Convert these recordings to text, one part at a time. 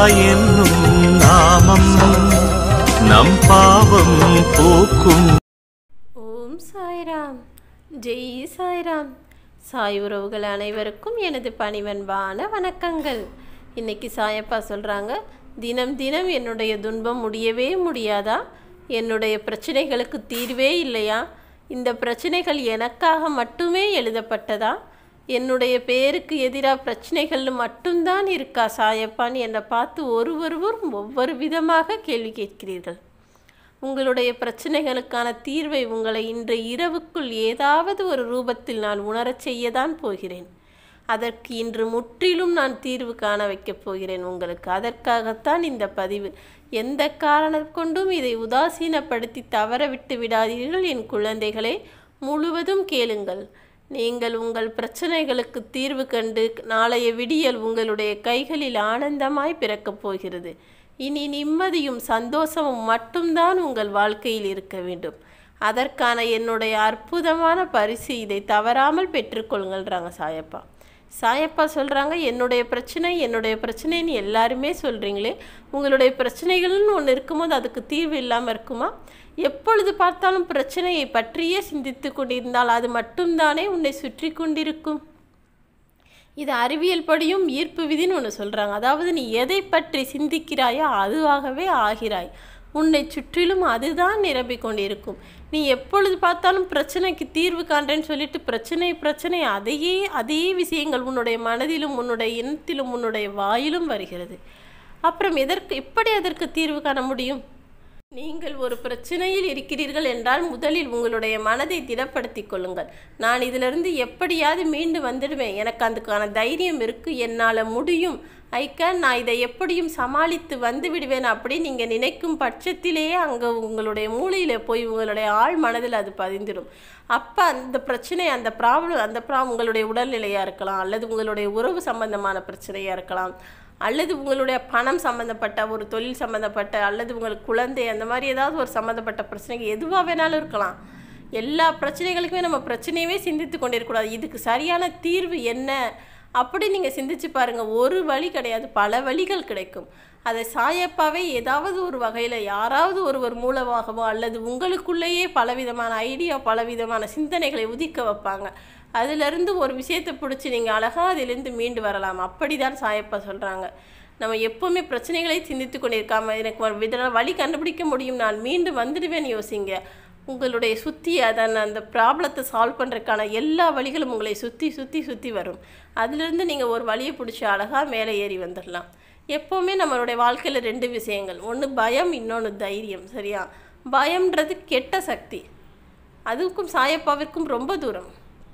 என்னும் நாமம் நம் பாவம் போக்கும் ஓம் சாய்ராம் ஜெய் சாய்ராம் சாய் உறவுகள் அனைவருக்கும் எனது பணிவன்பான வணக்கங்கள் இன்னைக்கு சாயப்பா சொல்கிறாங்க தினம் தினம் என்னுடைய துன்பம் முடியவே முடியாதா என்னுடைய பிரச்சனைகளுக்கு தீர்வே இல்லையா இந்த பிரச்சனைகள் எனக்காக மட்டுமே எழுதப்பட்டதா என்னுடைய பேருக்கு எதிராக பிரச்சனைகள் மட்டும்தான் இருக்கா சாயப்பான்னு என்னை பார்த்து ஒருவொருவரும் ஒவ்வொரு விதமாக கேள்வி கேட்கிறீர்கள் உங்களுடைய பிரச்சனைகளுக்கான தீர்வை உங்களை இன்று இரவுக்குள் ஏதாவது ஒரு ரூபத்தில் நான் உணரச் செய்யதான் போகிறேன் அதற்கு இன்று முற்றிலும் நான் தீர்வு காண வைக்கப் போகிறேன் உங்களுக்கு அதற்காகத்தான் இந்த பதிவு எந்த காரணம் கொண்டும் இதை உதாசீனப்படுத்தி தவற விட்டு விடாதீர்கள் என் குழந்தைகளே முழுவதும் கேளுங்கள் நீங்கள் உங்கள் பிரச்சனைகளுக்கு தீர்வு கண்டு நாளைய விடியல் உங்களுடைய கைகளில் ஆனந்தமாய் பிறக்கப் போகிறது இனி நிம்மதியும் சந்தோஷமும் மட்டும்தான் உங்கள் வாழ்க்கையில் இருக்க வேண்டும் அதற்கான என்னுடைய அற்புதமான பரிசு இதை தவறாமல் பெற்றுக்கொள்ளுங்கள்ன்றாங்க சாயப்பா சாயப்பா சொல்கிறாங்க என்னுடைய பிரச்சனை என்னுடைய பிரச்சனைன்னு எல்லாருமே சொல்கிறீங்களே உங்களுடைய பிரச்சனைகள்னு ஒன்று இருக்கும்போது அதுக்கு தீர்வு இல்லாமல் இருக்குமா எப்பொழுது பார்த்தாலும் பிரச்சனையை பற்றியே சிந்தித்து கொண்டிருந்தால் அது மட்டும்தானே உன்னை சுற்றி கொண்டிருக்கும் இது அறிவியல் படியும் ஈர்ப்பு விதின்னு ஒன்று சொல்கிறாங்க அதாவது நீ எதை பற்றி சிந்திக்கிறாயோ அதுவாகவே ஆகிறாய் உன்னை சுற்றிலும் அதுதான் நிரம்பிக் கொண்டிருக்கும் நீ எப்பொழுது பார்த்தாலும் பிரச்சனைக்கு தீர்வு காண்றேன்னு சொல்லிட்டு பிரச்சனை பிரச்சனை அதையே அதே விஷயங்கள் உன்னுடைய மனதிலும் உன்னுடைய எண்ணத்திலும் உன்னுடைய வாயிலும் வருகிறது அப்புறம் எதற்கு எப்படி அதற்கு தீர்வு காண முடியும் நீங்கள் ஒரு பிரச்சனையில் இருக்கிறீர்கள் என்றால் முதலில் உங்களுடைய மனதை திடப்படுத்திக் கொள்ளுங்கள் நான் இதிலிருந்து எப்படியாவது மீண்டு வந்துடுவேன் எனக்கு அதுக்கான தைரியம் இருக்குது என்னால் முடியும் ஐக்கா நான் இதை எப்படியும் சமாளித்து வந்து விடுவேன் அப்படி நீங்கள் நினைக்கும் பட்சத்திலேயே அங்கே உங்களுடைய மூளையில் போய் உங்களுடைய ஆழ் மனதில் அது பதிந்துடும் அப்போ அந்த பிரச்சனை அந்த ப்ராப்ளம் அந்த ப்ரா உங்களுடைய உடல்நிலையாக இருக்கலாம் அல்லது உங்களுடைய உறவு சம்பந்தமான பிரச்சனையாக இருக்கலாம் அல்லது உங்களுடைய பணம் சம்மந்தப்பட்ட ஒரு தொழில் சம்மந்தப்பட்ட அல்லது உங்களுக்கு குழந்தை அந்த மாதிரி ஏதாவது ஒரு சம்மந்தப்பட்ட பிரச்சனைகள் எதுவாக வேணாலும் இருக்கலாம் எல்லா பிரச்சனைகளுக்குமே நம்ம பிரச்சனையவே சிந்தித்து கொண்டிருக்கக்கூடாது இதுக்கு சரியான தீர்வு என்ன அப்படி நீங்கள் சிந்திச்சு பாருங்கள் ஒரு வழி கிடையாது பல வழிகள் கிடைக்கும் அதை சாயப்பாவே ஏதாவது ஒரு வகையில் யாராவது ஒருவர் மூலமாகவோ அல்லது உங்களுக்குள்ளேயே பலவிதமான ஐடியா பலவிதமான சிந்தனைகளை உதிக்க வைப்பாங்க அதிலிருந்து ஒரு விஷயத்தை பிடிச்சி நீங்கள் அழகாக அதிலிருந்து மீண்டு வரலாம் அப்படி தான் சாயப்பா சொல்கிறாங்க நம்ம எப்போவுமே பிரச்சனைகளை சிந்தித்து கொண்டிருக்காம எனக்கு ஒரு வித வழி கண்டுபிடிக்க முடியும் நான் மீண்டும் வந்துடுவேன்னு யோசிங்க உங்களுடைய சுற்றி அதன் அந்த ப்ராப்ளத்தை சால்வ் பண்ணுறதுக்கான எல்லா வழிகளும் உங்களை சுற்றி சுற்றி சுற்றி வரும் அதிலிருந்து நீங்கள் ஒரு வழியை பிடிச்சி அழகாக மேலே ஏறி வந்துடலாம் எப்போவுமே நம்மளுடைய வாழ்க்கையில் ரெண்டு விஷயங்கள் ஒன்று பயம் இன்னொன்று தைரியம் சரியா பயம்ன்றது கெட்ட சக்தி அதுக்கும் சாயப்பாவிற்கும் ரொம்ப தூரம்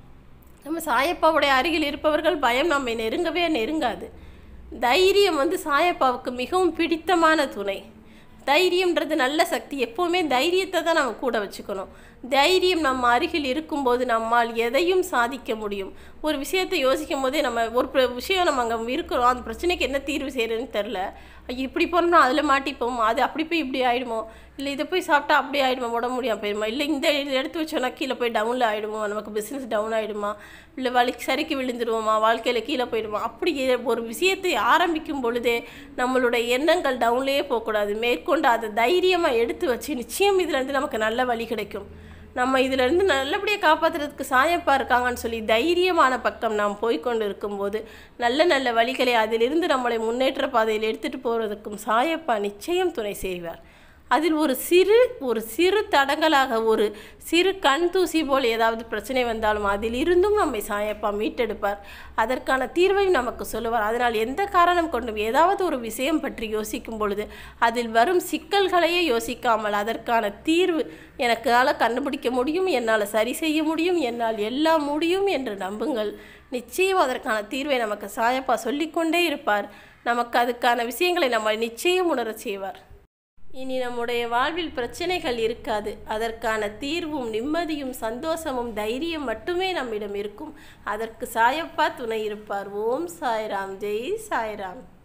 நம்ம சாயப்பாவுடைய அருகில் இருப்பவர்கள் பயம் நம்மை நெருங்கவே நெருங்காது தைரியம் வந்து சாயப்பாவுக்கு மிகவும் பிடித்தமான துணை தைரியம்ன்றது நல்ல சக்தி எப்போவுமே தைரியத்தை தான் நம்ம கூட வச்சுக்கணும் தைரியம் நம்ம அருகில் இருக்கும்போது நம்மால் எதையும் சாதிக்க முடியும் ஒரு விஷயத்தை யோசிக்கும் போதே நம்ம ஒரு பிர- விஷயம் நம்ம அங்கே இருக்கிறோம் அந்த பிரச்சனைக்கு என்ன தீர்வு செய்கிறேன்னு தெரில ஐயோ, இப்படி போனோம்னா அதில் மாட்டிப்போம் அது அப்படி போய் இப்படி ஆகிடுமோ இல்லை இதை போய் சாப்பிட்டா அப்படி ஆகிடுமா உடம்பு முடியாமல் போயிடுமா இல்லை இந்த இதை எடுத்து வச்சோன்னா கீழே போய் டவுனில் ஆகிடுமோ நமக்கு பிஸ்னஸ் டவுன் ஆகிடுமா இல்லை வலி சரிக்கு விழுந்துருவோமா வாழ்க்கையில் கீழே போயிடுமா அப்படி எ- ஒரு விஷயத்தை ஆரம்பிக்கும் பொழுதே நம்மளுடைய எண்ணங்கள் டவுன்லேயே போகக்கூடாது மேற்கொண்டு அதை தைரியமாக எடுத்து வச்சு நிச்சயம் இதுலேருந்து நமக்கு நல்ல வழி கிடைக்கும் நம்ம இதிலிருந்து நல்லபடியாக காப்பாற்றுறதுக்கு சாயப்பா இருக்காங்கன்னு சொல்லி தைரியமான பக்கம் நாம் போய்க்கொண்டு இருக்கும்போது நல்ல நல்ல வழிகளை அதிலிருந்து நம்மளை முன்னேற்ற பாதையில் எடுத்துகிட்டு போகிறதுக்கும் சாயப்பா நிச்சயம் துணை செய்வார் அதில் ஒரு சிறு ஒரு சிறு தடங்கலாக ஒரு சிறு கண் தூசி போல் ஏதாவது பிரச்சனை வந்தாலும் அதில் இருந்தும் நம்மை சாயப்பா மீட்டெடுப்பார் அதற்கான தீர்வையும் நமக்கு சொல்லுவார் அதனால் எந்த காரணம் கொண்டும் ஏதாவது ஒரு விஷயம் பற்றி யோசிக்கும் பொழுது அதில் வரும் சிக்கல்களையே யோசிக்காமல் அதற்கான தீர்வு எனக்கால கண்டுபிடிக்க முடியும் என்னால் சரி செய்ய முடியும் என்னால் எல்லாம் முடியும் என்று நம்புங்கள் நிச்சயம் அதற்கான தீர்வை நமக்கு சாயப்பா சொல்லிக்கொண்டே இருப்பார் நமக்கு அதுக்கான விஷயங்களை நம்ம நிச்சயம் உணரச் செய்வார் இனி நம்முடைய வாழ்வில் பிரச்சனைகள் இருக்காது அதற்கான தீர்வும் நிம்மதியும் சந்தோஷமும் தைரியம் மட்டுமே நம்மிடம் இருக்கும் அதற்கு சாயப்பா துணை இருப்பார் ஓம் சாய்ராம் ஜெய் சாய்ராம்